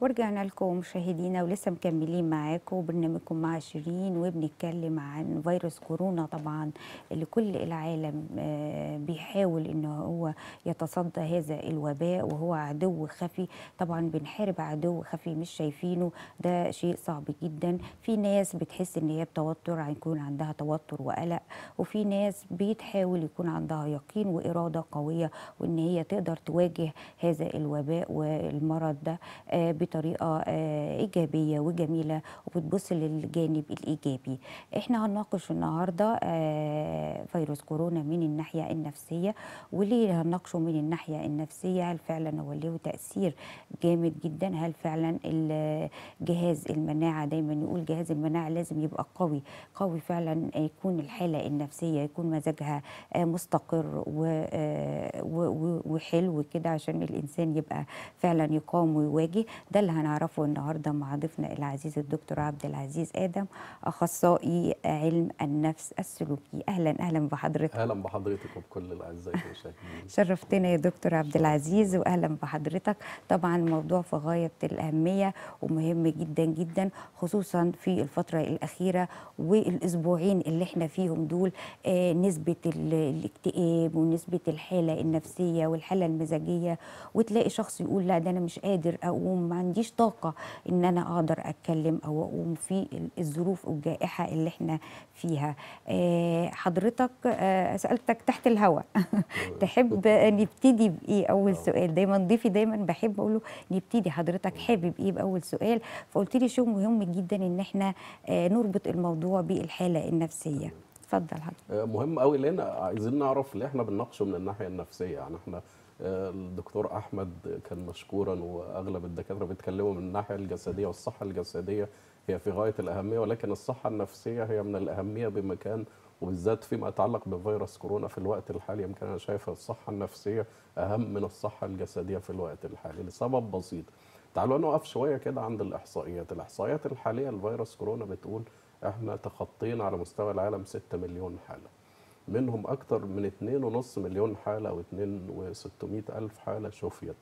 ورجعنا لكم مشاهدينا ولسه مكملين معاكم برنامجكم مع شيرين وبنتكلم عن فيروس كورونا طبعا اللي كل العالم آه، بيحاول ان هو يتصدى هذا الوباء وهو عدو خفي طبعا بنحارب عدو خفي مش شايفينه ده شيء صعب جدا في ناس بتحس ان هي بتوتر هيكون عندها توتر وقلق وفي ناس بتحاول يكون عندها يقين وإرادة قوية وان هي تقدر تواجه هذا الوباء والمرض ده آه، بطريقه آه، ايجابيه وجميله وبتبص للجانب الايجابي احنا هنناقش النهارده آه، فيروس كورونا من الناحيه النفسيه وليه هنناقشه من الناحيه النفسيه هل فعلا هو له تاثير جامد جدا هل فعلا ال- جهاز المناعه دايما يقول جهاز المناعه لازم يبقى قوي قوي فعلا يكون الحاله النفسيه يكون مزاجها آه، مستقر و- آه، و- و- وحلو كده عشان الانسان يبقى فعلا يقاوم ويواجه ده اللي هنعرفه النهارده مع ضيفنا العزيز الدكتور عبد العزيز ادم اخصائي علم النفس السلوكي اهلا اهلا بحضرتك اهلا بحضرتك وبكل الاعزاء المشاهدين شرفتنا يا دكتور عبد العزيز واهلا بحضرتك طبعا الموضوع في غايه الاهميه ومهم جدا جدا خصوصا في الفتره الاخيره والاسبوعين اللي احنا فيهم دول آه، نسبه ال- الاكتئاب ونسبه الحاله النفسيه والحاله المزاجيه وتلاقي شخص يقول لا ده انا مش قادر اقوم ما عنديش طاقه ان انا اقدر اتكلم او اقوم في الظروف الجائحه اللي احنا فيها آه، حضرتك آه، سالتك تحت الهواء تحب نبتدي بايه اول سؤال دايما ضيفي دايما بحب اقول له نبتدي حضرتك حابب ايه باول سؤال فقلت لي شيء مهم جدا ان احنا آه، نربط الموضوع بالحاله النفسيه اتفضل حضرتك آه، مهم قوي لان عايزين نعرف اللي احنا بنناقشه من الناحيه النفسيه يعني احنا آه، الدكتور احمد كان مشكورا واغلب الدكاتره بيتكلموا من الناحيه الجسديه والصحه الجسديه هي في غايه الاهميه ولكن الصحه النفسيه هي من الاهميه بمكان وبالذات فيما يتعلق بفيروس كورونا في الوقت الحالي يمكن انا شايف الصحه النفسيه اهم من الصحه الجسديه في الوقت الحالي لسبب بسيط تعالوا نقف شويه كده عند الاحصائيات الاحصائيات الحاليه لفيروس كورونا بتقول احنا تخطينا على مستوى العالم 6 مليون حاله منهم أكثر من 2.5 مليون حالة أو 2 و600 ألف حالة شفيت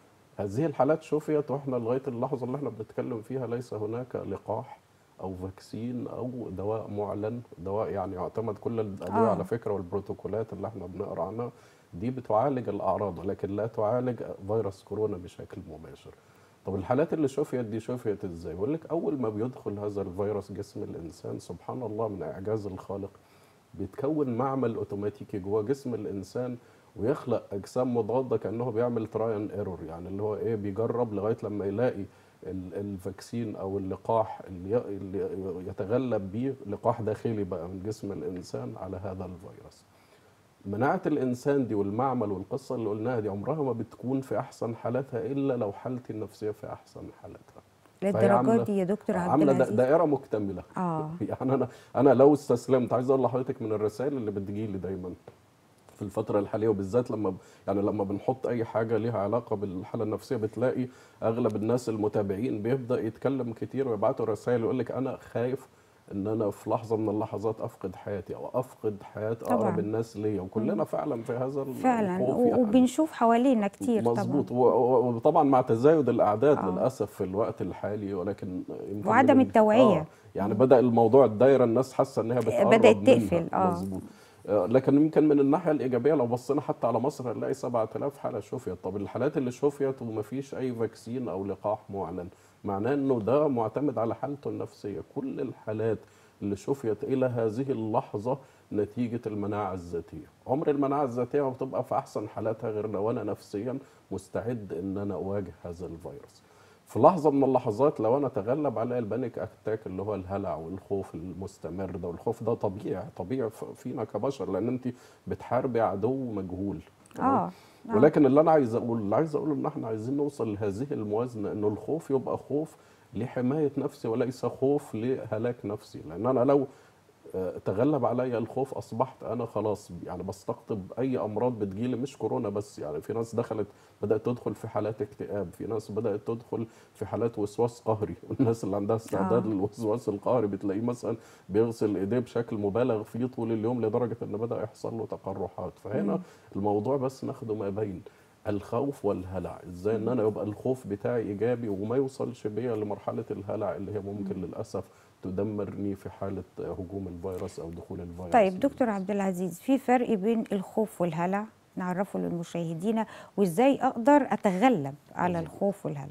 هذه الحالات شفيت وإحنا لغاية اللحظة اللي إحنا بنتكلم فيها ليس هناك لقاح أو فاكسين أو دواء معلن دواء يعني يعتمد كل الأدوية آه. على فكرة والبروتوكولات اللي إحنا بنقرأ عنها دي بتعالج الأعراض ولكن لا تعالج فيروس كورونا بشكل مباشر طب الحالات اللي شفيت دي شفيت ازاي؟ بيقول لك اول ما بيدخل هذا الفيروس جسم الانسان سبحان الله من اعجاز الخالق بيتكون معمل اوتوماتيكي جوه جسم الانسان ويخلق اجسام مضاده كانه بيعمل تراين ايرور يعني اللي هو ايه بيجرب لغايه لما يلاقي ال- الفاكسين او اللقاح اللي ي- اللي يتغلب بيه لقاح داخلي بقى من جسم الانسان على هذا الفيروس. مناعه الانسان دي والمعمل والقصه اللي قلناها دي عمرها ما بتكون في احسن حالاتها الا لو حالتي النفسيه في احسن حالاتها. فهي للدرجه عاملة- دي يا دكتور عبد عامله دا- العزيز دائره مكتمله اه يعني انا انا لو استسلمت عايز اقول لحضرتك من الرسائل اللي بتجي لي دايما في الفترة الحالية وبالذات لما ب- يعني لما بنحط أي حاجة ليها علاقة بالحالة النفسية بتلاقي أغلب الناس المتابعين بيبدأ يتكلم كتير ويبعتوا رسائل يقول لك أنا خايف إن أنا في لحظة من اللحظات أفقد حياتي أو أفقد حياة طبعاً. أقرب الناس ليا وكلنا فعلا في هذا ال- فعلا الخوف و- يعني. وبنشوف حوالينا كتير مظبوط طبعا و- و- وطبعا مع تزايد الاعداد آه. للاسف في الوقت الحالي ولكن يمكن وعدم من- التوعية. آه يعني بدا الموضوع الدايره الناس حاسه ان هي بتقرب بدأت منها. تقفل، آه. مظبوط آه، لكن يمكن من الناحيه الايجابيه لو بصينا حتى على مصر هنلاقي 7000 حاله شفيت طب الحالات اللي شفيت ومفيش اي فاكسين او لقاح معلن معناه انه ده معتمد على حالته النفسيه كل الحالات اللي شفيت الى هذه اللحظه نتيجه المناعه الذاتيه عمر المناعه الذاتيه ما بتبقى في احسن حالاتها غير لو انا نفسيا مستعد ان انا اواجه هذا الفيروس في لحظه من اللحظات لو انا تغلب على البانيك اتاك اللي هو الهلع والخوف المستمر ده والخوف ده طبيعي طبيعي ف- فينا كبشر لان انت بتحاربي عدو مجهول تمام؟ اه آه. ولكن اللي انا عايز اقول اللي عايز اقوله ان احنا عايزين نوصل لهذه الموازنه انه الخوف يبقى خوف لحمايه نفسي وليس خوف لهلاك نفسي لان انا لو آه، تغلب عليا الخوف اصبحت انا خلاص يعني بستقطب اي امراض بتجيلي مش كورونا بس يعني في ناس دخلت بدات تدخل في حالات اكتئاب في ناس بدات تدخل في حالات وسواس قهري والناس اللي عندها استعداد آه. للوسواس القهري بتلاقيه مثلا بيغسل ايديه بشكل مبالغ فيه طول اليوم لدرجه ان بدا يحصل له تقرحات فهنا مم. الموضوع بس ناخده ما بين الخوف والهلع ازاي ان انا يبقى الخوف بتاعي ايجابي وما يوصلش بيا لمرحله الهلع اللي هي ممكن للاسف تدمرني في حاله هجوم الفيروس او دخول الفيروس طيب دكتور عبد العزيز في فرق بين الخوف والهلع نعرفه للمشاهدين وازاي اقدر اتغلب على الخوف والهلع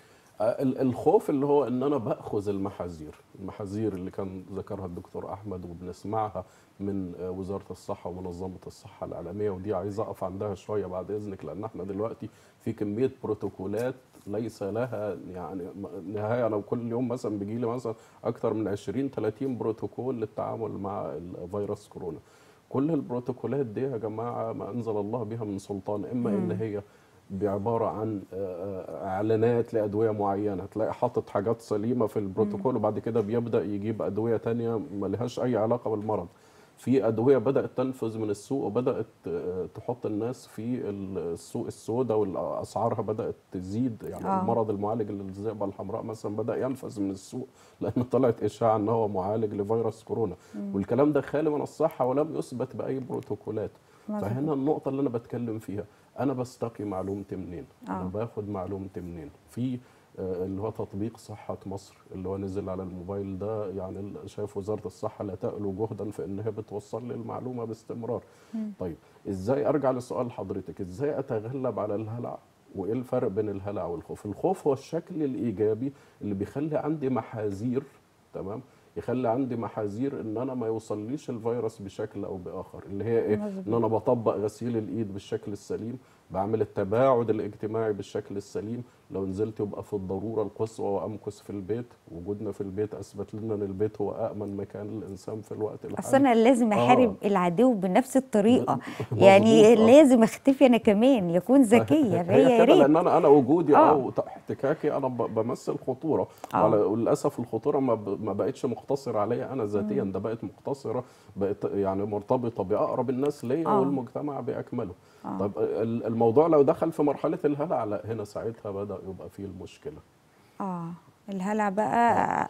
ال- الخوف اللي هو ان انا باخذ المحاذير المحاذير اللي كان ذكرها الدكتور احمد وبنسمعها من آه، وزاره الصحه ومنظمه الصحه العالميه ودي عايز اقف عندها شويه بعد اذنك لان احنا دلوقتي في كميه بروتوكولات ليس لها يعني م- نهايه انا كل يوم مثلا بيجي لي مثلا اكثر من 20 30 بروتوكول للتعامل مع الفيروس كورونا كل البروتوكولات دي يا جماعه ما انزل الله بها من سلطان اما ان هي بعباره عن آه، آه، اعلانات لادويه معينه تلاقي حاطط حاجات سليمه في البروتوكول وبعد كده بيبدا يجيب ادويه تانية ما لهاش اي علاقه بالمرض في ادويه بدات تنفذ من السوق وبدات آه، تحط الناس في السوق السوداء واسعارها بدات تزيد يعني آه. آه. المرض المعالج للذئبه الحمراء مثلا بدا ينفذ من السوق لان طلعت اشاعه ان هو معالج لفيروس كورونا والكلام ده خالي من الصحه ولم يثبت باي بروتوكولات مظبوط. فهنا النقطة اللي أنا بتكلم فيها أنا بستقي معلومتي منين؟ آه. أنا باخد معلومتي منين؟ في آه، اللي هو تطبيق صحة مصر اللي هو نزل على الموبايل ده يعني ال- شايف وزارة الصحة لا تألو جهدا في إن هي بتوصل لي المعلومة باستمرار. طيب إزاي أرجع لسؤال حضرتك؟ إزاي أتغلب على الهلع؟ وإيه الفرق بين الهلع والخوف؟ الخوف هو الشكل الإيجابي اللي بيخلي عندي محاذير تمام؟ يخلي عندي محاذير ان انا ما يوصليش الفيروس بشكل او باخر اللي هي ايه مظبوط. ان انا بطبق غسيل الايد بالشكل السليم بعمل التباعد الاجتماعي بالشكل السليم لو نزلت يبقى في الضروره القصوى وامكث في البيت وجودنا في البيت اثبت لنا ان البيت هو امن مكان للانسان في الوقت الحالي اصل انا لازم آه. احارب العدو بنفس الطريقه مظبوط، يعني آه. لازم اختفي انا كمان يكون ذكيه فهي يا هي كده ريت لان انا انا وجودي آه. او احتكاكي انا ب- بمثل خطوره آه. وعلى- وللاسف الخطوره ما ب- ما بقتش مقتصره عليا انا ذاتيا ده بقت مقتصره بقت يعني مرتبطه باقرب الناس ليا آه. والمجتمع باكمله طب ال- الموضوع لو دخل في مرحله الهلع لا هنا ساعتها بدا يبقى فيه المشكله اه الهلع بقى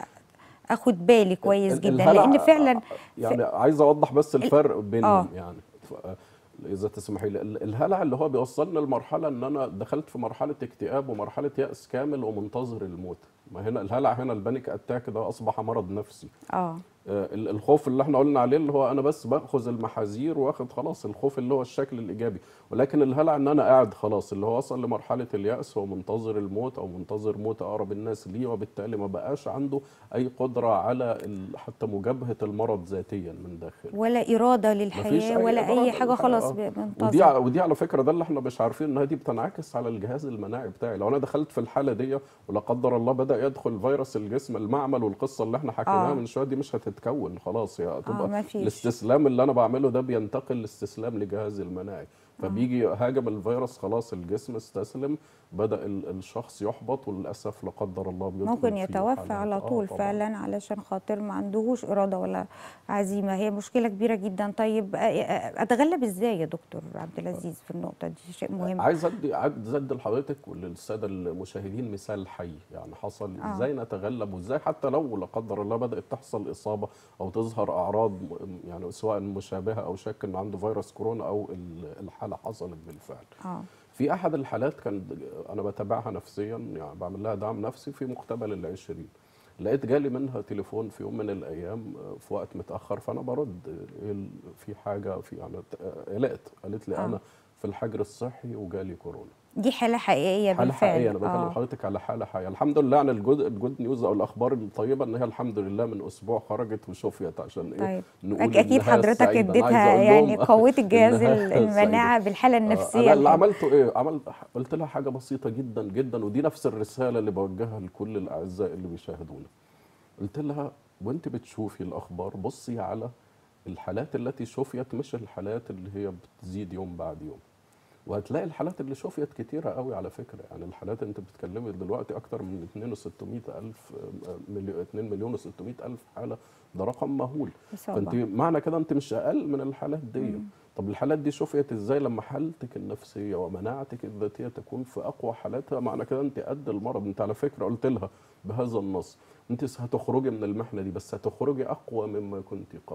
اخد بالي كويس ال- جدا الهلع- لان فعلا يعني عايز اوضح بس الفرق بينهم آه. يعني ف- اذا تسمحي لي ال- الهلع اللي هو بيوصلني لمرحله ان انا دخلت في مرحله اكتئاب ومرحله ياس كامل ومنتظر الموت ما هنا الهلع هنا البانيك اتاك ده اصبح مرض نفسي اه آه، ال- الخوف اللي احنا قلنا عليه اللي هو انا بس باخذ المحاذير واخد خلاص الخوف اللي هو الشكل الايجابي ولكن الهلع ان انا قاعد خلاص اللي هو وصل لمرحله الياس هو منتظر الموت او منتظر موت اقرب الناس ليه وبالتالي ما بقاش عنده اي قدره على ال- حتى مجابهه المرض ذاتيا من داخل ولا اراده مفيش للحياه ولا اي إرادة حاجه للحياة. خلاص آه. ودي منتظر ع- ودي على فكره ده اللي احنا مش عارفين انها دي بتنعكس على الجهاز المناعي بتاعي لو انا دخلت في الحاله دي ولا قدر الله بدا يدخل فيروس الجسم المعمل والقصه اللي احنا حكيناها آه. من شويه دي مش هتتكون خلاص يا تبقى مفيش. الاستسلام اللي انا بعمله ده بينتقل لاستسلام لجهازي المناعي فبيجي هاجم الفيروس خلاص الجسم استسلم بدا ال- الشخص يحبط وللاسف لا قدر الله بيدخل ممكن في يتوفى حالات- على آه طول طبعاً. فعلا علشان خاطر ما عندهوش اراده ولا عزيمه هي مشكله كبيره جدا طيب آه، آه، اتغلب ازاي يا دكتور عبد العزيز في النقطه دي شيء مهم عايز ادي عايز ادي لحضرتك وللساده المشاهدين مثال حي يعني حصل آه. ازاي نتغلب وازاي حتى لو لا قدر الله بدات تحصل اصابه او تظهر اعراض م- يعني سواء مشابهه او شك انه عنده فيروس كورونا او ال- الحاله حصلت بالفعل. اه في احد الحالات كان انا بتابعها نفسيا يعني بعمل لها دعم نفسي في مقتبل العشرين لقيت جالي منها تليفون في يوم من الايام آه، في وقت متاخر فانا برد آه، إيه ال- في حاجه في يعني آه، قلقت قالت لي آه. انا في الحجر الصحي وجالي كورونا دي حاله حقيقيه حاله بالفعل حقيقيه انا بكلم آه. حضرتك على حاله حقيقيه الحمد لله عن الجود الجود نيوز او الاخبار الطيبه ان هي الحمد لله من اسبوع خرجت وشفيت عشان ايه طيب نقول أك- اكيد النهاية حضرتك السعيدة. أنا عايز اديتها أقول يعني لهم قوت الجهاز النهاية المناعه بالحاله آه، النفسيه انا اللي الحلوة. عملته ايه عملت قلت لها حاجه بسيطه جدا جدا ودي نفس الرساله اللي بوجهها لكل الاعزاء اللي بيشاهدونا قلت لها وانت بتشوفي الاخبار بصي على الحالات التي شفيت مش الحالات اللي هي بتزيد يوم بعد يوم وهتلاقي الحالات اللي شفيت كتيره قوي على فكره يعني الحالات انت بتتكلمي دلوقتي اكتر من 2 و600 الف مليون 2 مليون و600 الف حاله ده رقم مهول إصابة. فانت معنى كده انت مش اقل من الحالات دي طب الحالات دي شفيت ازاي لما حالتك النفسيه ومناعتك الذاتيه تكون في اقوى حالاتها معنى كده انت قد المرض انت على فكره قلت لها بهذا النص انت هتخرجي من المحنه دي بس هتخرجي اقوى مما كنت قبل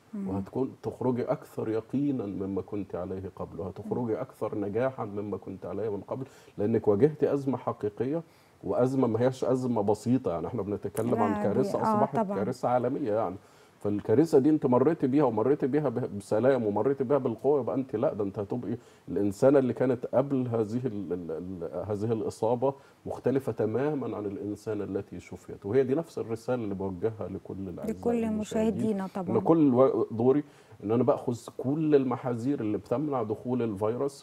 وهتكون تخرجي اكثر يقينا مما كنت عليه قبل وهتخرجي اكثر نجاحا مما كنت عليه من قبل لانك واجهتي ازمه حقيقيه وازمه ما هياش ازمه بسيطه يعني احنا بنتكلم لا، عن دي- كارثه آه، اصبحت طبعاً. كارثه عالميه يعني فالكارثه دي انت مريتي بيها ومريتي بيها ب- بسلام ومريتي بيها بالقوه يبقى انت لا ده انت هتبقي الانسانه اللي كانت قبل هذه ال ال ال هذه الاصابه مختلفه تماما عن الانسانه التي شفيت وهي دي نفس الرساله اللي بوجهها لكل الاعزاء لكل المشاهدين. مشاهدينا ان طبعا كل و- دوري ان انا باخذ كل المحاذير اللي بتمنع دخول الفيروس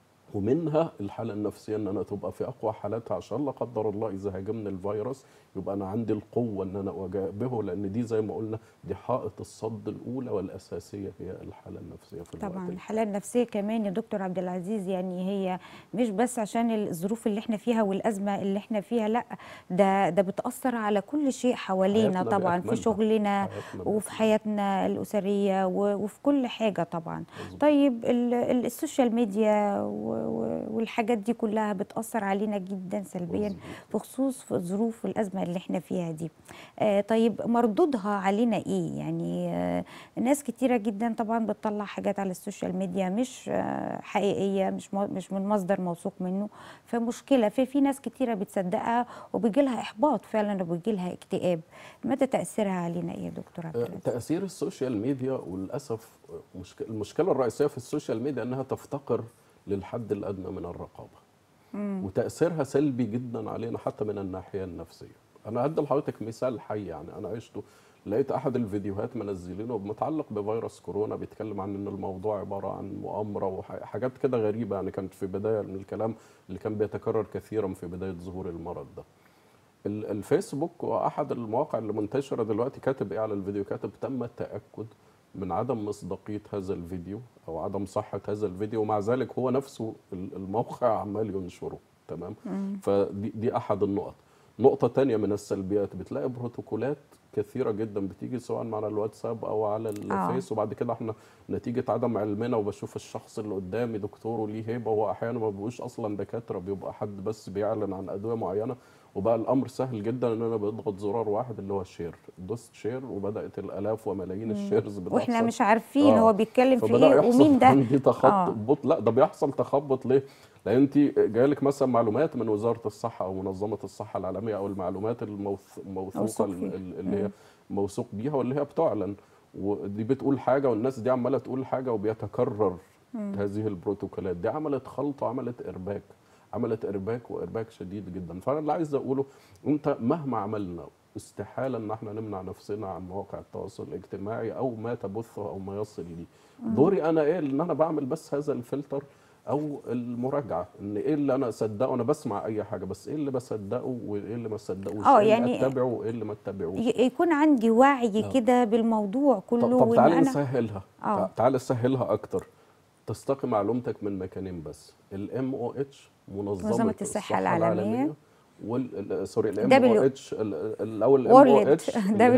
ومنها الحاله النفسيه ان انا تبقى في اقوى حالاتها عشان لا قدر الله اذا هاجمني الفيروس يبقى انا عندي القوه ان انا اواجهه لان دي زي ما قلنا دي حائط الصد الاولى والاساسيه هي الحاله النفسيه في الوقت طبعا ده. الحاله النفسيه كمان يا دكتور عبد العزيز يعني هي مش بس عشان الظروف اللي احنا فيها والازمه اللي احنا فيها لا ده ده بتاثر على كل شيء حوالينا حياتنا طبعا في بأكملها. شغلنا حياتنا وفي بأكملها. حياتنا الاسريه و- وفي كل حاجه طبعا مظبوط. طيب ال- ال- السوشيال ميديا و- و- والحاجات دي كلها بتاثر علينا جدا سلبيا مظبوط. بخصوص في ظروف الازمه اللي احنا فيها دي آه طيب مردودها علينا ايه يعني آه ناس كتيره جدا طبعا بتطلع حاجات على السوشيال ميديا مش آه حقيقيه مش مو- مش من مصدر موثوق منه فمشكله في في ناس كتيره بتصدقها وبيجي لها احباط فعلا وبيجي لها اكتئاب مدى تاثيرها علينا ايه يا دكتور عبد آه، العزيز تأثير السوشيال ميديا وللأسف آه، مشك- المشكلة الرئيسية في السوشيال ميديا أنها تفتقر للحد الأدنى من الرقابة وتأثيرها سلبي جدا علينا حتى من الناحية النفسية أنا أدي لحضرتك مثال حي يعني أنا عشته لقيت أحد الفيديوهات منزلينه متعلق بفيروس كورونا بيتكلم عن إن الموضوع عبارة عن مؤامرة وحاجات كده غريبة يعني كانت في بداية من الكلام اللي كان بيتكرر كثيرا في بداية ظهور المرض ده ال- الفيسبوك واحد المواقع اللي منتشره دلوقتي كاتب ايه على الفيديو كاتب تم التاكد من عدم مصداقيه هذا الفيديو او عدم صحه هذا الفيديو ومع ذلك هو نفسه ال- الموقع عمال ينشره تمام فدي دي احد النقط نقطة تانية من السلبيات بتلاقي بروتوكولات كثيرة جدا بتيجي سواء على الواتساب أو على الفيس وبعد كده احنا نتيجة عدم علمنا وبشوف الشخص اللي قدامي دكتور وليه هيبة وهو أحيانا ما بيبقوش أصلا دكاترة بيبقى حد بس بيعلن عن أدوية معينة وبقى الأمر سهل جدا إن أنا بضغط زرار واحد اللي هو شير دوست شير وبدأت الآلاف وملايين الشيرز بتحصل واحنا مش عارفين آه. هو بيتكلم في فبدا ايه يحصل ومين ده عندي آه. تخبط لا ده بيحصل تخبط ليه؟ لان انت جايلك مثلا معلومات من وزاره الصحه او منظمه الصحه العالميه او المعلومات الموث- الموثوقه موثوق ال- فيها. ال- اللي هي موثوق بيها واللي هي بتعلن ودي بتقول حاجه والناس دي عماله تقول حاجه وبيتكرر هذه البروتوكولات دي عملت خلط وعملت ارباك عملت ارباك وارباك شديد جدا فانا اللي عايز اقوله انت مهما عملنا استحاله ان احنا نمنع نفسنا عن مواقع التواصل الاجتماعي او ما تبثه او ما يصل لي دوري انا ايه ان انا بعمل بس هذا الفلتر او المراجعه ان ايه اللي انا اصدقه انا بسمع اي حاجه بس ايه اللي بصدقه وايه اللي ما اصدقوش آه، ايه يعني اللي اتبعه وايه اللي ما اتبعوش ي- يكون عندي وعي آه. كده بالموضوع كله طب, طب وإن تعالى أنا- نسهلها آه. تع- تعالى نسهلها اكتر تستقي معلومتك من مكانين بس الام او اتش منظمه منظمة الصحة العالمية. وال ال- سوري الام W. او اتش الاول الام او World. اتش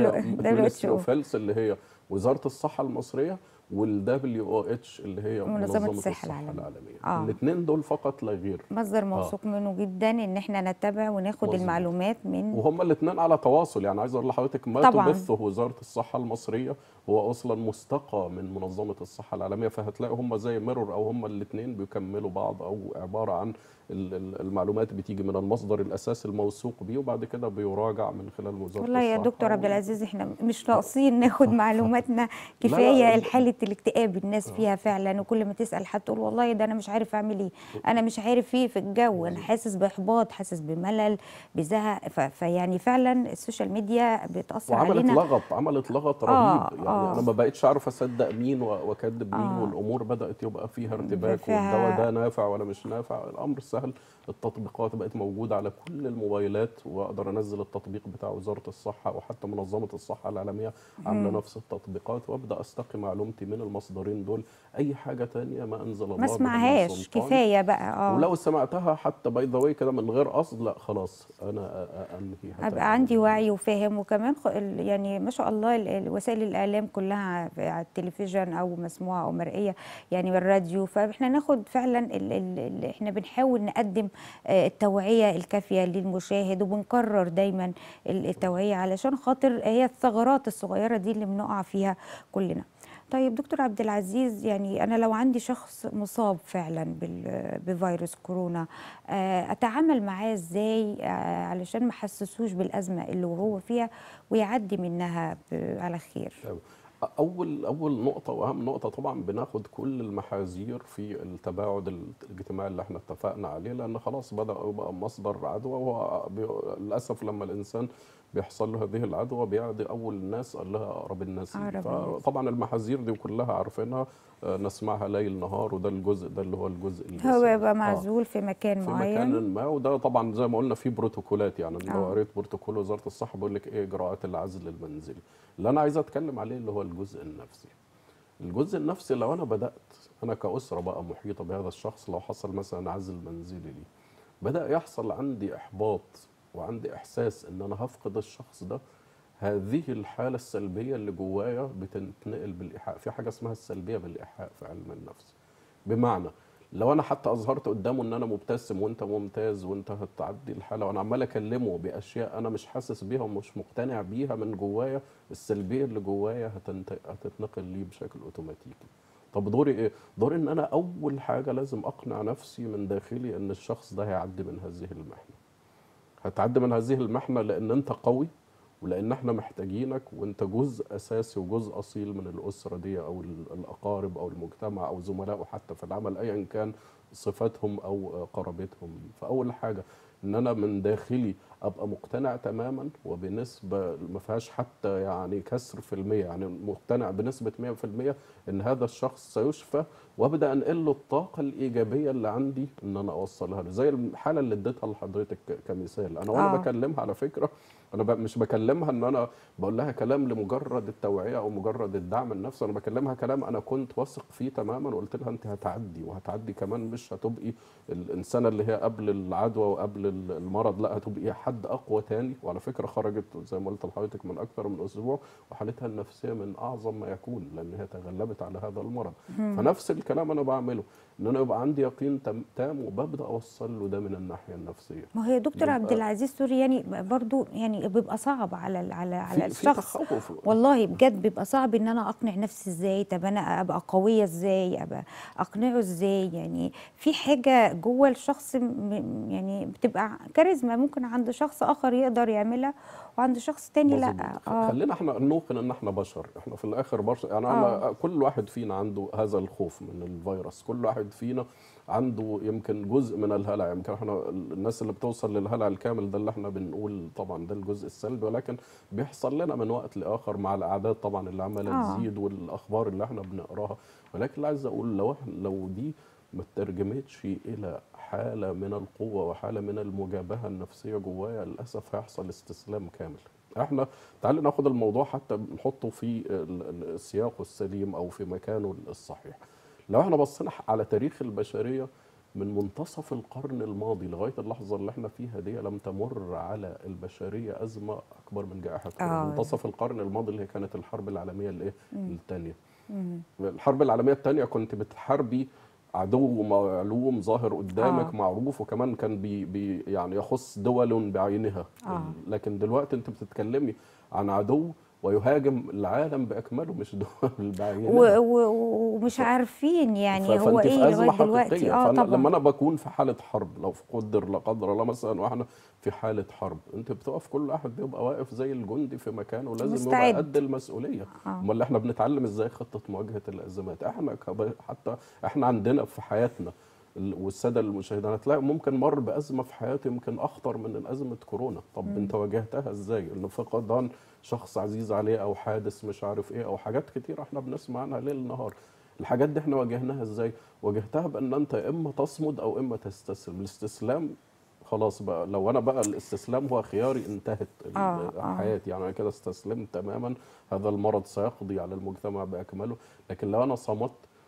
WHO. هيلث اللي هي وزاره الصحه المصريه والدبليو او اتش اللي هي منظمة منظمه الصحة الصحه العالمية. العالميه آه. الاثنين دول فقط لا غير مصدر موثوق منه جدا ان احنا نتبع وناخد مظبوط. المعلومات من وهم الاثنين على تواصل يعني عايز اقول لحضرتك ما طبعاً. تبثه وزاره الصحه المصريه هو اصلا مستقى من منظمه الصحه العالميه فهتلاقي هم زي ميرور او هم الاثنين بيكملوا بعض او عباره عن ال- ال- المعلومات بتيجي من المصدر الاساسي الموثوق بيه وبعد كده بيراجع من خلال وزاره والله يا الصحه دكتور عبد وال- العزيز احنا مش ناقصين ناخد معلوماتنا كفايه الحاله الاكتئاب الناس فيها فعلا وكل ما تسال حد تقول والله ده انا مش عارف اعمل ايه انا مش عارف ايه في الجو انا حاسس باحباط حاسس بملل بزهق ف- فيعني فعلا السوشيال ميديا بتاثر وعملت علينا لغط عملت لغط رهيب آه، يعني آه. انا ما بقتش عارف اصدق مين و- واكذب مين آه. والامور بدات يبقى فيها ارتباك فيها- والدواء ده نافع ولا مش نافع الامر سهل التطبيقات بقت موجوده على كل الموبايلات واقدر انزل التطبيق بتاع وزاره الصحه وحتى منظمه الصحه العالميه عامله نفس التطبيقات وابدا استقي معلومتي من المصدرين دول اي حاجه تانية ما انزل الله ما بها من اسمعهاش سلطان. كفايه بقى اه ولو سمعتها حتى باي ذا واي كده من غير قصد لا خلاص انا أ- أ- انهيها ابقى عندي وعي وفاهم وكمان خ- ال- يعني ما شاء الله ال- ال- وسائل الاعلام كلها على التلفزيون او مسموعه او مرئيه يعني بالراديو فاحنا ناخد فعلا ال ال ال احنا بنحاول نقدم آه، التوعيه الكافيه للمشاهد وبنكرر دايما ال- التوعيه علشان خاطر هي الثغرات الصغيره دي اللي بنقع فيها كلنا طيب دكتور عبد العزيز يعني انا لو عندي شخص مصاب فعلا بال- بفيروس كورونا آه، اتعامل معاه ازاي آه، علشان ما احسسوش بالازمه اللي هو فيها ويعدي منها ب- على خير اول اول نقطه واهم نقطه طبعا بناخد كل المحاذير في التباعد الاجتماعي اللي احنا اتفقنا عليه لان خلاص بدا يبقى مصدر عدوى وهو بي- للاسف لما الانسان بيحصل له هذه العدوى بيعدي اول الناس قال لها اقرب الناس ليه. أقرب الناس. فطبعا المحاذير دي كلها عارفينها آه، نسمعها ليل نهار وده الجزء ده اللي هو الجزء هو الجسدي. يبقى آه. معزول في مكان في معين مكان ما وده طبعا زي ما قلنا في بروتوكولات يعني لو آه. قريت بروتوكول وزاره الصحه بيقول لك ايه اجراءات العزل المنزلي اللي انا عايز اتكلم عليه اللي هو الجزء النفسي الجزء النفسي لو انا بدات انا كاسره بقى محيطه بهذا الشخص لو حصل مثلا عزل منزلي لي بدا يحصل عندي احباط وعندي احساس ان انا هفقد الشخص ده هذه الحاله السلبيه اللي جوايا بتنتقل بالايحاء في حاجه اسمها السلبيه بالايحاء في علم النفس بمعنى لو انا حتى اظهرت قدامه ان انا مبتسم وانت ممتاز وانت هتعدي الحاله وانا عمال اكلمه باشياء انا مش حاسس بيها ومش مقتنع بيها من جوايا السلبيه اللي جوايا هتنت... هتتنقل لي بشكل اوتوماتيكي طب دوري ايه دوري ان انا اول حاجه لازم اقنع نفسي من داخلي ان الشخص ده هيعدي من هذه المحنه هتعدي من هذه المحنه لان انت قوي ولان احنا محتاجينك وانت جزء اساسي وجزء اصيل من الاسره دي او ال- الاقارب او المجتمع او زملائه حتى في العمل ايا كان صفاتهم او قرابتهم ليه. فاول حاجه ان انا من داخلي ابقى مقتنع تماما وبنسبه ما فيهاش حتى يعني كسر في المية يعني مقتنع بنسبه 100% ان هذا الشخص سيشفى وابدا انقل له الطاقه الايجابيه اللي عندي ان انا اوصلها له زي الحاله اللي اديتها لحضرتك ك- كمثال انا وانا آه. بكلمها على فكره انا ب- مش بكلمها ان انا بقول لها كلام لمجرد التوعيه او مجرد الدعم النفسي انا بكلمها كلام انا كنت واثق فيه تماما وقلت لها انت هتعدي وهتعدي كمان مش هتبقي الانسانه اللي هي قبل العدوى وقبل ال- المرض لا هتبقي حد اقوى تاني وعلى فكره خرجت زي ما قلت لحضرتك من اكثر من اسبوع وحالتها النفسيه من اعظم ما يكون لان هي تغلبت على هذا المرض فنفس الكلام انا بعمله ان انا يبقى عندي يقين تام- تام وببدا اوصل له ده من الناحيه النفسيه ما هي دكتور بيبقى- عبد العزيز سوري يعني برضو يعني بيبقى صعب على ال- على على في في الشخص تخوف والله بجد بيبقى صعب ان انا اقنع نفسي ازاي طب انا ابقى قويه ازاي ابقى اقنعه ازاي يعني في حاجه جوه الشخص م- يعني بتبقى كاريزما ممكن عند شخص اخر يقدر يعملها وعند شخص تاني لا مظبوط. اه خلينا احنا نوقن ان احنا بشر احنا في الاخر بشر يعني آه. انا كل واحد فينا عنده هذا الخوف من الفيروس كل واحد فينا عنده يمكن جزء من الهلع يمكن احنا الناس اللي بتوصل للهلع الكامل ده اللي احنا بنقول طبعا ده الجزء السلبي ولكن بيحصل لنا من وقت لاخر مع الاعداد طبعا اللي عماله آه. تزيد والاخبار اللي احنا بنقراها ولكن اللي عايز اقول لو إحنا- لو دي ما ترجمتش الى حاله من القوه وحاله من المجابهه النفسيه جوايا للاسف هيحصل استسلام كامل احنا تعالى ناخد الموضوع حتى نحطه في ال- ال- السياق السليم او في مكانه الصحيح لو احنا بصينا على تاريخ البشريه من منتصف القرن الماضي لغايه اللحظه اللي احنا فيها دي لم تمر على البشريه ازمه اكبر من جائحه كورونا آه. منتصف القرن الماضي اللي هي كانت الحرب العالميه الايه الثانيه مم. الحرب العالميه الثانيه كنت بتحاربي عدو معلوم ظاهر قدامك آه. آه. معروف وكمان كان بي بي يعني يخص دول بعينها آه. لكن دلوقتي انت بتتكلمي عن عدو ويهاجم العالم باكمله مش دول بعينها و- و- ومش عارفين يعني ف- هو فأنت في ايه أزمة لغايه دلوقتي حقيقية. اه فأنا طبعا لما انا بكون في حاله حرب لو قدر لا قدر الله مثلا واحنا في حاله حرب انت بتقف كل واحد بيبقى واقف زي الجندي في مكانه لازم مستعد. يبقى قد المسؤوليه آه. امال احنا بنتعلم ازاي خطه مواجهه الازمات احنا كب... حتى احنا عندنا في حياتنا ال- والساده المشاهدين هتلاقي ممكن مر بازمه في حياته يمكن اخطر من ازمه كورونا طب انت واجهتها ازاي ان فقدان شخص عزيز عليه او حادث مش عارف ايه او حاجات كتير احنا بنسمع عنها ليل نهار الحاجات دي احنا واجهناها ازاي واجهتها بان انت اما تصمد او اما تستسلم الاستسلام خلاص بقى لو انا بقى الاستسلام هو خياري انتهت ال- آه، آه. حياتي يعني انا كده استسلمت تماما هذا المرض سيقضي على المجتمع باكمله لكن لو انا صمت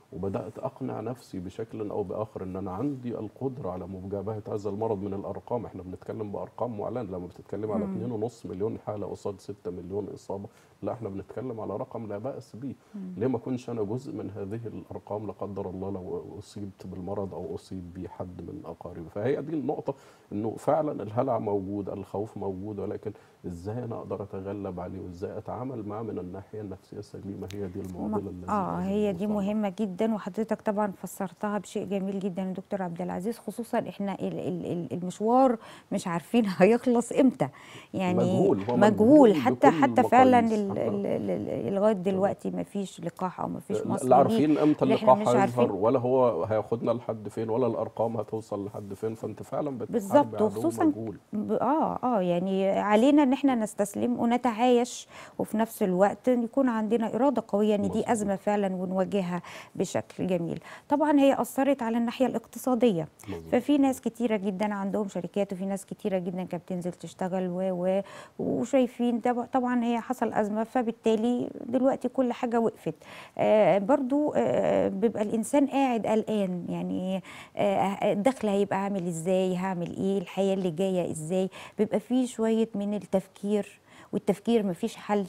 وبدات اقنع نفسي بشكل او باخر ان انا عندي القدره على مجابهه هذا المرض من الارقام احنا بنتكلم بارقام معلنه لما بتتكلم على 2.5 مليون حاله قصاد 6 مليون اصابه لا احنا بنتكلم على رقم لا باس به ليه ما اكونش انا جزء من هذه الارقام لا قدر الله لو اصيبت بالمرض او اصيب به حد من اقاربي فهي دي النقطه انه فعلا الهلع موجود الخوف موجود ولكن ازاي انا اقدر اتغلب عليه وازاي اتعامل معاه من الناحيه النفسيه السليمه هي دي المعضله التي اه لازم هي دي نوصل لها. مهمه جدا وحضرتك طبعا فسرتها بشيء جميل جدا يا دكتور عبد العزيز خصوصا احنا ال- ال- ال- المشوار مش عارفين هيخلص امتى يعني مجهول، هو مجهول مجهول حتى بكل حتى فعلا المقاييس. ال- ال- ال- ال- لغايه دلوقتي ما فيش لقاح او ما فيش مصل لا ليه. عارفين امتى اللي احنا اللقاح مش عارفين. هيظهر ولا هو هياخدنا لحد فين ولا الارقام هتوصل لحد فين فانت فعلا بتحارب بالظبط عدو وخصوصا مجهول ب- اه اه يعني علينا ان احنا نستسلم ونتعايش وفي نفس الوقت يكون عندنا اراده قويه ان دي مظبوط. ازمه فعلا ونواجهها بشكل جميل طبعا هي اثرت على الناحيه الاقتصاديه مظبوط. ففي ناس كتيره جدا عندهم شركات وفي ناس كتيره جدا كانت بتنزل تشتغل و و وشايفين ده طبعا هي حصل ازمه فبالتالي دلوقتي كل حاجه وقفت آه برضو آه بيبقى الانسان قاعد قلقان يعني آه الدخل هيبقى عامل ازاي هعمل ايه الحياه اللي جايه ازاي بيبقى فيه شويه من التفكير والتفكير مفيش حل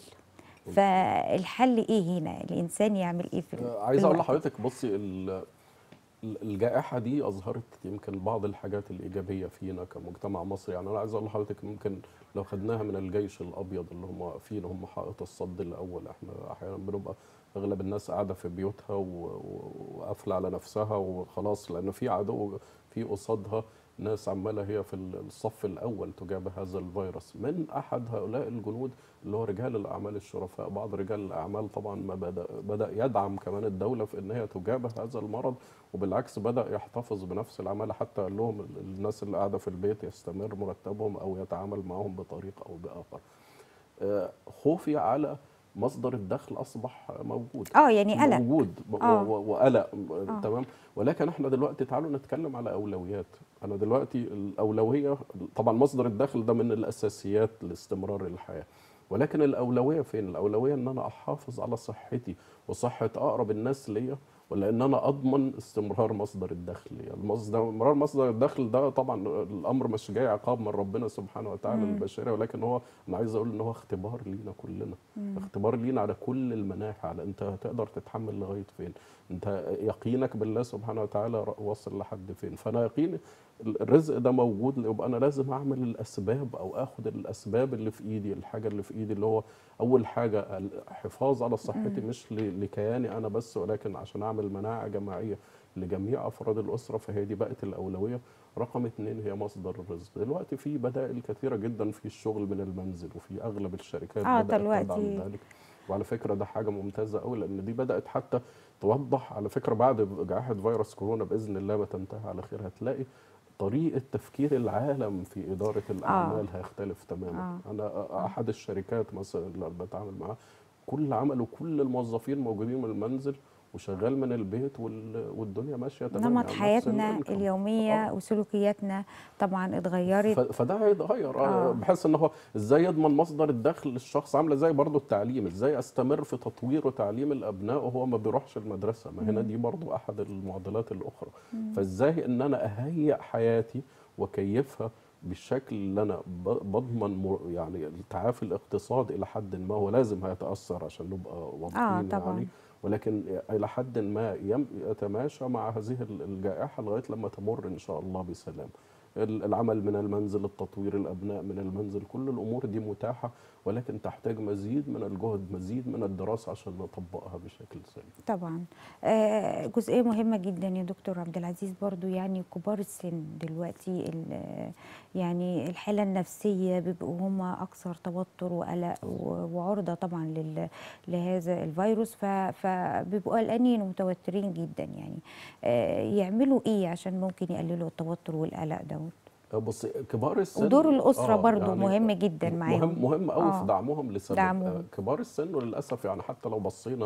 فالحل ايه هنا الانسان يعمل ايه في آه، عايز اقول الوقت لحضرتك بصي ال- ال- الجائحه دي اظهرت يمكن بعض الحاجات الايجابيه فينا كمجتمع مصري يعني انا عايز اقول لحضرتك ممكن لو خدناها من الجيش الابيض اللي هم واقفين هم حائط الصد الاول احنا احيانا بنبقى اغلب الناس قاعده في بيوتها و- و- وقافله على نفسها وخلاص لان في عدو في قصادها ناس عماله هي في الصف الاول تجابه هذا الفيروس من احد هؤلاء الجنود اللي هو رجال الاعمال الشرفاء بعض رجال الاعمال طبعا ما بدا بدا يدعم كمان الدوله في ان هي تجابه هذا المرض وبالعكس بدا يحتفظ بنفس العماله حتى قال لهم ال- الناس اللي قاعده في البيت يستمر مرتبهم او يتعامل معهم بطريقه او باخر آه، خوفي على مصدر الدخل اصبح موجود اه يعني قلق موجود و- آه. و- وقلق آه. تمام ولكن احنا دلوقتي تعالوا نتكلم على اولويات انا دلوقتي الاولويه طبعا مصدر الدخل ده من الاساسيات لاستمرار الحياه ولكن الاولويه فين الاولويه ان انا احافظ على صحتي وصحه اقرب الناس ليا ولا ان انا اضمن استمرار مصدر الدخل يعني المصدر استمرار مصدر الدخل ده طبعا الامر مش جاي عقاب من ربنا سبحانه وتعالى للبشريه ولكن هو انا عايز اقول ان هو اختبار لينا كلنا اختبار لينا على كل المناحي على انت هتقدر تتحمل لغايه فين انت يقينك بالله سبحانه وتعالى ر- واصل لحد فين فانا يقيني الرزق ده موجود يبقى انا لازم اعمل الاسباب او اخد الاسباب اللي في ايدي الحاجه اللي في ايدي اللي هو اول حاجه الحفاظ على صحتي مش ل- لكياني انا بس ولكن عشان اعمل مناعه جماعيه لجميع افراد الاسره فهي دي بقت الاولويه رقم اتنين هي مصدر الرزق دلوقتي في بدائل كثيره جدا في الشغل من المنزل وفي اغلب الشركات آه، بدات دلوقتي. تدعم ذلك وعلى فكره ده حاجه ممتازه قوي لان دي بدات حتى توضح على فكره بعد جائحه فيروس كورونا باذن الله ما تنتهي على خير هتلاقي طريقه تفكير العالم في اداره الاعمال هيختلف تماما آه. انا احد الشركات مثلا اللي بتعامل معاها كل عمله كل الموظفين موجودين من المنزل وشغال من البيت وال- والدنيا ماشيه تمام نمط يعني نفس حياتنا الانكم. اليوميه آه. وسلوكياتنا طبعا اتغيرت ف- فده هيتغير آه. آه. بحيث ان هو ازاي يضمن مصدر الدخل للشخص عامله زي برضه التعليم ازاي استمر في تطوير وتعليم الابناء وهو ما بيروحش المدرسه ما هنا دي برضه احد المعضلات الاخرى فازاي ان انا اهيئ حياتي وكيفها بالشكل اللي انا ب- بضمن مر- يعني التعافي الاقتصادي الى حد ما هو لازم هيتاثر عشان نبقى واضحين طبعاً. يعني ولكن الى حد ما يم- يتماشى مع هذه الجائحه لغايه لما تمر ان شاء الله بسلام ال- العمل من المنزل التطوير الابناء من المنزل كل الامور دي متاحه ولكن تحتاج مزيد من الجهد مزيد من الدراسه عشان نطبقها بشكل سليم طبعا آه، جزئيه مهمه جدا يا دكتور عبد العزيز برضو يعني كبار السن دلوقتي ال- يعني الحاله النفسيه بيبقوا هم اكثر توتر وقلق و- وعرضه طبعا لل- لهذا الفيروس ف- فبيبقوا قلقانين ومتوترين جدا يعني آه، يعملوا ايه عشان ممكن يقللوا التوتر والقلق دوت بص كبار السن ودور الاسره برضو يعني مهم جدا معاهم مهم مهم قوي آه. في دعمهم لسبب دعمهم. آه، كبار السن وللاسف يعني حتى لو بصينا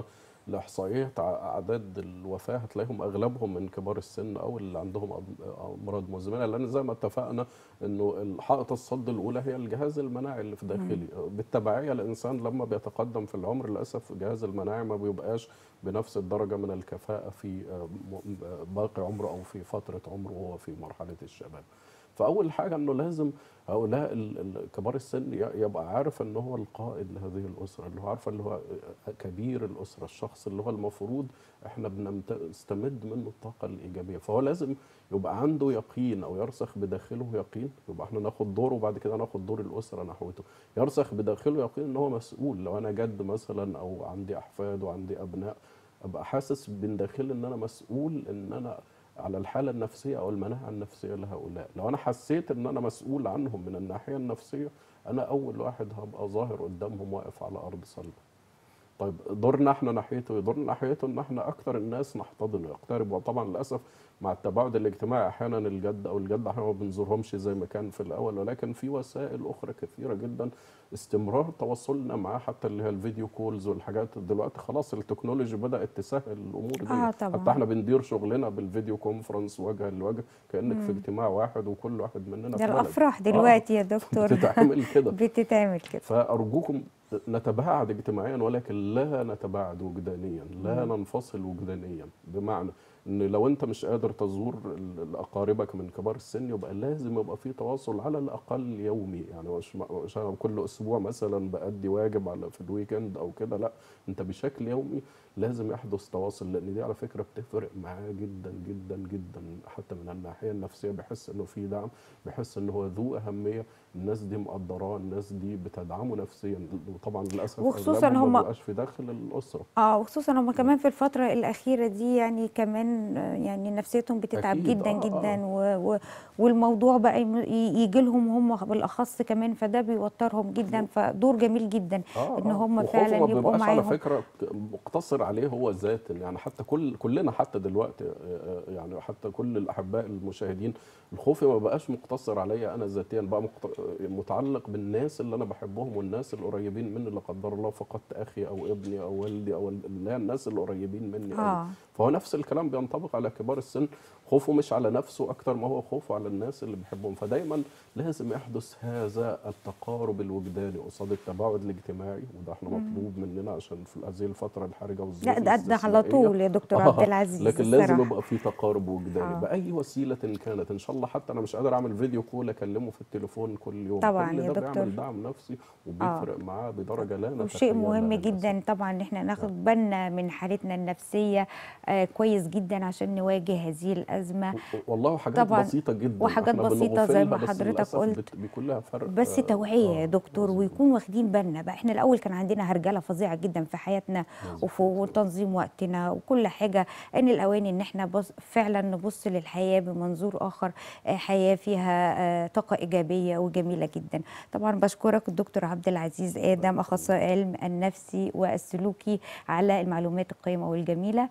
الاحصائيات ع- اعداد الوفاه هتلاقيهم اغلبهم من كبار السن او اللي عندهم أم- امراض مزمنه لان زي ما اتفقنا انه حائط الصد الاولى هي الجهاز المناعي اللي في داخلي بالتبعيه الانسان لما بيتقدم في العمر للاسف الجهاز المناعي ما بيبقاش بنفس الدرجه من الكفاءه في آه، م- باقي عمره او في فتره عمره وهو في مرحله الشباب فاول حاجه انه لازم هؤلاء ال- ال- كبار السن ي- يبقى عارف ان هو القائد لهذه الاسره اللي هو عارف اللي هو كبير الاسره الشخص اللي هو المفروض احنا بنستمد منه الطاقه الايجابيه فهو لازم يبقى عنده يقين او يرسخ بداخله يقين يبقى احنا ناخد دوره وبعد كده ناخد دور الاسره نحوته يرسخ بداخله يقين ان هو مسؤول لو انا جد مثلا او عندي احفاد وعندي ابناء ابقى حاسس من داخلي ان انا مسؤول ان انا على الحاله النفسيه او المناعه النفسيه لهؤلاء لو انا حسيت ان انا مسؤول عنهم من الناحيه النفسيه انا اول واحد هبقى ظاهر قدامهم واقف على ارض صلبه طيب دورنا احنا ناحيته دورنا ناحيته ان احنا اكتر الناس نحتضنه يقترب وطبعا للاسف مع التباعد الاجتماعي احيانا الجد او الجد احنا ما بنزورهمش زي ما كان في الاول ولكن في وسائل اخرى كثيره جدا استمرار تواصلنا معاه حتى اللي هي الفيديو كولز والحاجات دلوقتي خلاص التكنولوجي بدات تسهل الامور دي آه طبعاً. حتى احنا بندير شغلنا بالفيديو كونفرنس وجها لوجه كانك في اجتماع واحد وكل واحد مننا ده في بلد. الافراح آه، دلوقتي يا دكتور بتتعمل كده بتتعمل كده فأرجوكم نتباعد اجتماعيا ولكن لا نتباعد وجدانيا لا ننفصل وجدانيا بمعنى ان لو انت مش قادر تزور ال- اقاربك من كبار السن يبقى لازم يبقى في تواصل على الاقل يومي يعني مش مش أنا كل اسبوع مثلا بادي واجب على في الويكند او كده لا انت بشكل يومي لازم يحدث تواصل لان دي على فكره بتفرق معاه جدا جدا جدا حتى من الناحيه النفسيه بيحس انه في دعم بيحس انه هو ذو اهميه الناس دي مقدراه الناس دي بتدعمه نفسيا وطبعا للاسف وخصوصاً أغلبهم هم- ما بيبقاش في داخل الاسره اه وخصوصا هم كمان في الفترة الأخيرة دي يعني كمان آه، يعني نفسيتهم بتتعب أكيد، جدا آه، جدا آه. و و والموضوع بقى يجي لهم هم بالأخص كمان فده بيوترهم جدا فدور جميل جدا اه إن آه. هم وخوفه فعلا ما يبقوا بيبقاش على معاهم فكره مقتصر عليه هو ذاتا يعني حتى كل كلنا حتى دلوقتي آه، آه، يعني حتى كل الاحباء المشاهدين الخوف ما بقاش مقتصر عليا انا ذاتيا بقى مقت- متعلق بالناس اللي انا بحبهم والناس القريبين مني لا قدر الله فقدت اخي او ابني او والدي او ال- اللي هي الناس القريبين مني أوي. اه فهو نفس الكلام بينطبق على كبار السن خوفه مش على نفسه اكتر ما هو خوفه على الناس اللي بيحبهم فدايما لازم يحدث هذا التقارب الوجداني قصاد التباعد الاجتماعي وده احنا مطلوب مننا عشان في هذه الفتره الحرجه والظروف لا ده, ده على الاستثنائية. طول يا دكتور عبد العزيز لكن لازم الصراحة. يبقى في تقارب وجداني آه. باي وسيله كانت ان شاء الله حتى انا مش قادر اعمل فيديو كول اكلمه في التليفون كل يوم طبعاً كل يا ده دكتور. بيعمل دعم نفسي وبيفرق معاه بدرجه لا وشيء نتخيلها مهم للأسف. جدا طبعا ان احنا ناخد بالنا من حالتنا النفسيه آه كويس جدا عشان نواجه هذه الازمه والله حاجات طبعاً. بسيطه جدا وحاجات إحنا بسيطة زي ما بنغفلها، بس حضرتك للأسف قلت. بت- بيكون لها فرق بس آه، توعيه آه، يا دكتور مظبوط. ويكون واخدين بالنا بقى احنا الاول كان عندنا هرجله فظيعه جدا في حياتنا مظبوط. وفي وتنظيم وقتنا وكل حاجه ان الاوان ان احنا بص فعلا نبص للحياه بمنظور اخر آه، حياه فيها آه، طاقه ايجابيه وجميله جدا طبعا بشكرك الدكتور عبد العزيز ادم اخصائي علم النفسي والسلوكي على المعلومات القيمه والجميله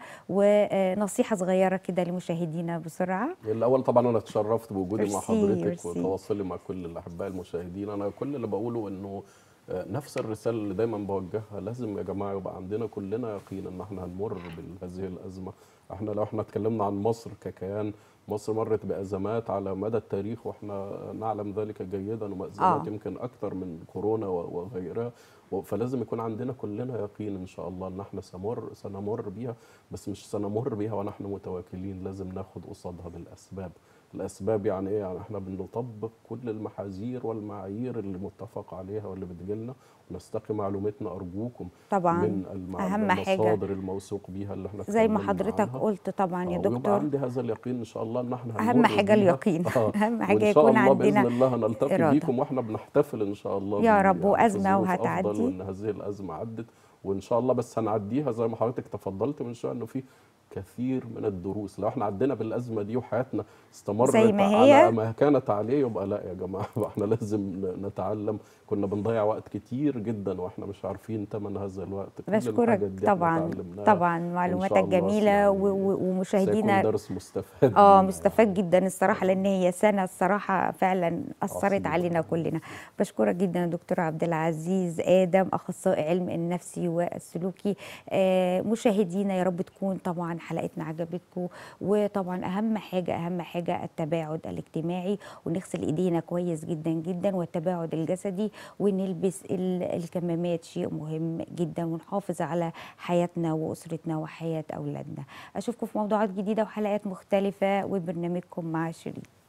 ونصيحه صغيره كده لمشاهدينا بسرعه الاول طبعا انا اتشرفت بوجودي مع ميرسي، حضرتك ميرسي. وتواصلي مع كل الاحباء المشاهدين انا كل اللي بقوله انه آه، نفس الرساله اللي دايما بوجهها لازم يا جماعه يبقى عندنا كلنا يقين ان احنا هنمر بهذه الازمه احنا لو احنا اتكلمنا عن مصر ككيان مصر مرت بازمات على مدى التاريخ واحنا نعلم ذلك جيدا وازمات آه. يمكن اكثر من كورونا و- وغيرها و- فلازم يكون عندنا كلنا يقين ان شاء الله ان احنا سمر سنمر بيها بس مش سنمر بيها ونحن متواكلين لازم ناخد قصادها بالاسباب الاسباب يعني ايه يعني احنا بنطبق كل المحاذير والمعايير اللي متفق عليها واللي بتجيلنا ونستقي معلوماتنا ارجوكم طبعا من المع- أهم حاجة. المصادر الموثوق بيها اللي احنا زي ما اتكلمنا حضرتك عنها. قلت طبعا يا آه، ويبقى دكتور عندي هذا اليقين ان شاء الله ان احنا أهم هنمر حاجة بيها. اليقين. آه. أهم حاجة وان شاء يكون الله عندنا باذن الله هنلتقي إرادة. بيكم واحنا بنحتفل ان شاء الله يا بال- رب، في وأزمة ظروف وهتعدي. افضل وان هذه الازمه عدت وان شاء الله بس هنعديها زي ما حضرتك تفضلت من شويه انه في كثير من الدروس لو احنا عدينا بالازمه دي وحياتنا استمرت زي ما هي. على ما كانت عليه يبقى لا يا جماعه احنا لازم ن- نتعلم كنا بنضيع وقت كتير جدا واحنا مش عارفين ثمن هذا الوقت كل بشكرك الحاجات دي احنا طبعا اتعلمناها. طبعا إن معلوماتك شاء الله جميله يعني و- و- سيكون ومشاهدينا درس مستفاد اه لينا مستفاد يعني. جدا الصراحه لان هي سنه الصراحه فعلا اثرت عصيبة. علينا كلنا بشكرك جدا دكتور عبد العزيز ادم اخصائي علم النفسي والسلوكي آه مشاهدينا يا رب تكون طبعا حلقتنا عجبتكم وطبعا اهم حاجه اهم حاجه التباعد الاجتماعي ونغسل ايدينا كويس جدا جدا والتباعد الجسدي ونلبس ال- الكمامات شيء مهم جدا ونحافظ على حياتنا واسرتنا وحياه اولادنا اشوفكم في موضوعات جديده وحلقات مختلفه وبرنامجكم مع شيرين